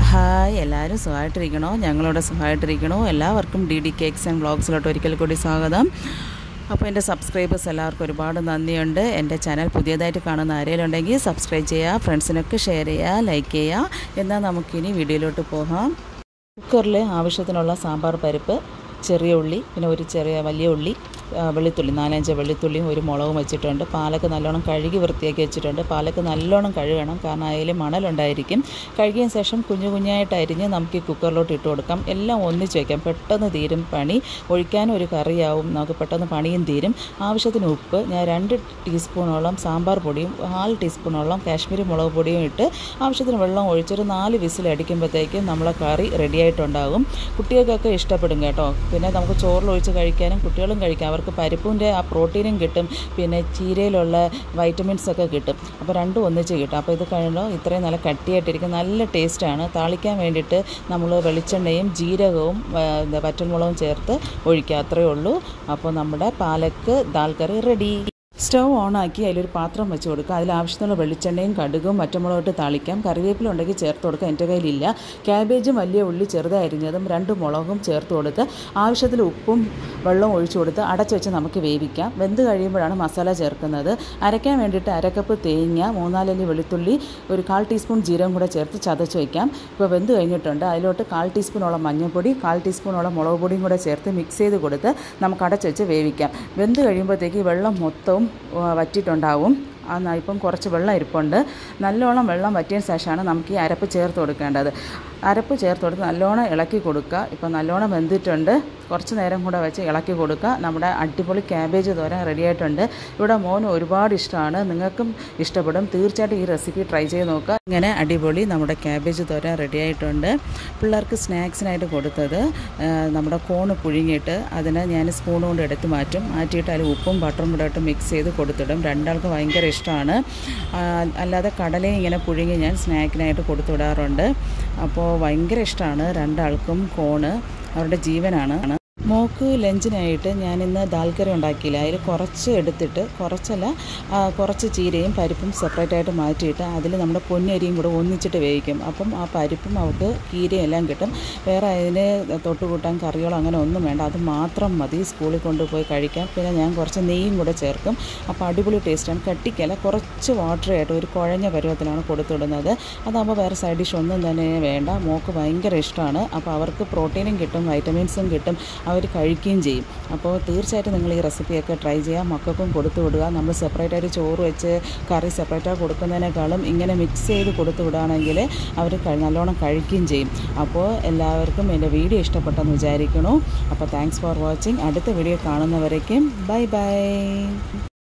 hi എല്ലാവരും സുഖമായിട്ടിരിക്കണോ ഞങ്ങളിവിടെ സുഖമായിട്ടിരിക്കണോ എല്ലാവർക്കും ഡി ഡി കേക്ക്സ് ആൻഡ് വ്ളോഗ്സിലോട്ട് ഒരിക്കൽ കൂടി സ്വാഗതം അപ്പോൾ എൻ്റെ സബ്സ്ക്രൈബേഴ്സ് എല്ലാവർക്കും ഒരുപാട് നന്ദിയുണ്ട് എൻ്റെ ചാനൽ പുതിയതായിട്ട് കാണുന്ന ആരെങ്കിലും ഉണ്ടെങ്കിൽ സബ്സ്ക്രൈബ് ചെയ്യുക ഫ്രണ്ട്സിനൊക്കെ ഷെയർ ചെയ്യുക ലൈക്ക് ചെയ്യുക എന്നാൽ നമുക്കിനി വീഡിയോയിലോട്ട് പോകാം കുക്കറിൽ ആവശ്യത്തിനുള്ള സാമ്പാർ പരിപ്പ് ചെറിയ ഉള്ളി പിന്നെ ഒരു ചെറിയ വലിയ ഉള്ളി ആ, വെളുത്തുള്ളി നാലഞ്ച് വെളുത്തുള്ളിയും ഒരു മുളകും വെച്ചിട്ടുണ്ട് പാലക്ക് നല്ലോണം കഴുകി വൃത്തിയാക്കി വെച്ചിട്ടുണ്ട് പാലക്ക് നല്ലോണം കഴുകണം കാരണം അതിൽ മണലുണ്ടായിരിക്കും കഴുകിയ ശേഷം കുഞ്ഞു കുഞ്ഞായിട്ട് അരിഞ്ഞ് നമുക്ക് ഈ കുക്കറിലോട്ട് ഇട്ട് കൊടുക്കാം എല്ലാം ഒന്നിച്ച് വയ്ക്കാം പെട്ടെന്ന് തീരും പണി ഒഴിക്കാനും ഒരു കറിയാവും നമുക്ക് പെട്ടെന്ന് പണിയും തീരും ആവശ്യത്തിന് ഉപ്പ് ഞാൻ രണ്ട് ടീസ്പൂണോളം സാമ്പാർ പൊടിയും നാല് ടീസ്പൂണോളം കാശ്മീരി മുളക് പൊടിയും ഇട്ട് ആവശ്യത്തിന് വെള്ളം ഒഴിച്ചൊരു നാല് വിസിൽ അടിക്കുമ്പോഴത്തേക്കും നമ്മളെ കറി റെഡി ആയിട്ടുണ്ടാകും കുട്ടികൾക്കൊക്കെ ഇഷ്ടപ്പെടും കേട്ടോ പിന്നെ നമുക്ക് ചോറിൽ ഒഴിച്ച് കഴിക്കാനും കുട്ടികളും കഴിക്കാം അവർക്ക് പരിപ്പിൻ്റെ ആ പ്രോട്ടീനും കിട്ടും പിന്നെ ചീരയിലുള്ള വൈറ്റമിൻസ് ഒക്കെ കിട്ടും അപ്പോൾ രണ്ടും ഒന്നിച്ച് കിട്ടും അപ്പോൾ ഇത് കഴിയുമ്പോൾ ഇത്രയും നല്ല കട്ടിയായിട്ടിരിക്കും നല്ല ടേസ്റ്റാണ് താളിക്കാൻ വേണ്ടിയിട്ട് നമ്മൾ വെളിച്ചെണ്ണയും ജീരകവും ആ, എന്താ വറ്റൽമുളകും ചേർത്ത് ഒഴിക്കുക അത്രയേ ഉള്ളൂ അപ്പോൾ നമ്മുടെ palak dal curry ready stove ഓണാക്കി അതിലൊരു പാത്രം വെച്ച് കൊടുക്കുക അതിൽ ആവശ്യത്തിനുള്ള വെളിച്ചെണ്ണയും കടുകും മറ്റമുളകിട്ട് താളിക്കാം കറിവേപ്പില ഉണ്ടെങ്കിൽ ചേർത്ത് കൊടുക്കുക എൻ്റെ കയ്യിലില്ല ക്യാബേജും വലിയ ഉള്ളി ചെറുതായി അരിഞ്ഞതും രണ്ട് മുളകും ചേർത്ത് കൊടുത്ത് ആവശ്യത്തിൽ ഉപ്പും വെള്ളവും ഒഴിച്ചു കൊടുത്ത് അടച്ചു വെച്ച് നമുക്ക് വേവിക്കാം വെന്ത് കഴിയുമ്പോഴാണ് മസാല ചേർക്കുന്നത് അരയ്ക്കാൻ വേണ്ടിയിട്ട് അരക്കപ്പ് തേങ്ങ മൂന്നാലല്ലി വെളുത്തുള്ളി ഒരു കാൽ ടീസ്പൂൺ ജീരകം കൂടെ ചേർത്ത് ചതച്ച് വയ്ക്കാം ഇപ്പോൾ വെന്ത് കഴിഞ്ഞിട്ടുണ്ട് അതിലോട്ട് കാൽ ടീസ്പൂണോളം മഞ്ഞൾപ്പൊടി കാൽ ടീസ്പൂണോളം മുളക് പൊടിയും കൂടെ ചേർത്ത് മിക്സ് ചെയ്ത് കൊടുത്ത് നമുക്ക് അടച്ച് വെച്ച് വേവിക്കാം വെന്ത് കഴിയുമ്പോഴത്തേക്ക് വെള്ളം മൊത്തവും ആ, വറ്റിയിട്ടുണ്ടാവും ആ ന- ഇപ്പം കുറച്ച് വെള്ളം ഇരിപ്പുണ്ട് നല്ലോണം വെള്ളം വറ്റിയ ശേഷമാണ് നമുക്ക് ഈ അരപ്പ് ചേർത്ത് കൊടുക്കേണ്ടത് അരപ്പ് ചേർത്ത് കൊടുത്ത് നല്ലോണം ഇളക്കി കൊടുക്കുക ഇപ്പം നല്ലോണം വെന്തിട്ടുണ്ട് കുറച്ച് നേരം കൂടെ വെച്ച് ഇളക്കി കൊടുക്കുക നമ്മുടെ അടിപൊളി ക്യാബേജ് തോരൻ റെഡി ആയിട്ടുണ്ട് ഇവിടെ മോന് ഒരുപാട് ഇഷ്ടമാണ് നിങ്ങൾക്കും ഇഷ്ടപ്പെടും തീർച്ചയായിട്ടും ഈ റെസിപ്പി ട്രൈ ചെയ്ത് നോക്കുക ഇങ്ങനെ അടിപൊളി നമ്മുടെ ക്യാബേജ് തോരൻ റെഡി ആയിട്ടുണ്ട് പിള്ളേർക്ക് സ്നാക്സിനായിട്ട് കൊടുത്തത് ആ, നമ്മുടെ കോണ് പുഴുങ്ങിയിട്ട് അതിനെ ഞാൻ സ്പൂൺ കൊണ്ട് എടുത്ത് മാറ്റും മാറ്റിയിട്ട് അതിൽ ഉപ്പും ബട്ടറും കൂടെ ഇട്ട് മിക്സ് ചെയ്ത് കൊടുത്തിടും രണ്ടാൾക്ക് ഭയങ്കര ഇഷ്ടമാണ് ആ, അല്ലാതെ കടലയും ഇങ്ങനെ പുഴുങ്ങി ഞാൻ സ്നാക്കിനായിട്ട് കൊടുത്തു വിടാറുണ്ട് അപ്പോൾ ഭയങ്കര ഇഷ്ടമാണ് രണ്ടാൾക്കും കോണ് അവരുടെ ജീവനാണ് മോക്ക് ലഞ്ചിനായിട്ട് ഞാനിന്ന് ദാൽക്കറി ഉണ്ടാക്കിയില്ല അതിൽ കുറച്ച് എടുത്തിട്ട് കുറച്ചല്ല ആ, കുറച്ച് ചീരയും പരിപ്പും സെപ്പറേറ്റ് ആയിട്ട് മാറ്റിയിട്ട് അതിൽ നമ്മുടെ പൊന്നരിയും കൂടെ ഒന്നിച്ചിട്ട് വേവിക്കും അപ്പം ആ പരിപ്പും അവൾക്ക് കീരയും എല്ലാം കിട്ടും വേറെ അതിന് തൊട്ട് കൂട്ടാൻ കറികളോ അങ്ങനെ ഒന്നും വേണ്ട അത് മാത്രം മതി സ്കൂളിൽ കൊണ്ടുപോയി കഴിക്കാം പിന്നെ ഞാൻ കുറച്ച് നെയ്യും കൂടെ ചേർക്കും അപ്പോൾ അടിപൊളി ടേസ്റ്റാണ് കട്ടിക്കല്ല കുറച്ച് വാട്ടർ ആയിട്ട് ഒരു കുഴഞ്ഞ പരുവത്തിലാണ് കൊടുത്തുവിടുന്നത് അതാകുമ്പോൾ വേറെ സൈഡ് ഡിഷ് ഒന്നും തന്നെ വേണ്ട മോക്ക് ഭയങ്കര ഇഷ്ടമാണ് അപ്പോൾ അവർക്ക് പ്രോട്ടീനും കിട്ടും വൈറ്റമിൻസും കിട്ടും അവർ കഴിക്കുകയും ചെയ്യും അപ്പോൾ തീർച്ചയായിട്ടും നിങ്ങൾ ഈ റെസിപ്പിയൊക്കെ ട്രൈ ചെയ്യുക മക്കൾക്കും കൊടുത്തു വിടുക നമ്മൾ സെപ്പറേറ്റ് ആയിട്ട് ചോറ് വെച്ച് കറി സെപ്പറേറ്റായി കൊടുക്കുന്നതിനേക്കാളും ഇങ്ങനെ മിക്സ് ചെയ്ത് കൊടുത്തു വിടുകയാണെങ്കിൽ അവർ നല്ലോണം കഴിക്കുകയും ചെയ്യും അപ്പോൾ എല്ലാവർക്കും എൻ്റെ വീഡിയോ ഇഷ്ടപ്പെട്ടെന്ന് വിചാരിക്കണു അപ്പോൾ താങ്ക്സ് ഫോർ വാച്ചിങ് അടുത്ത വീഡിയോ കാണുന്നവരേക്കും ബൈ ബൈ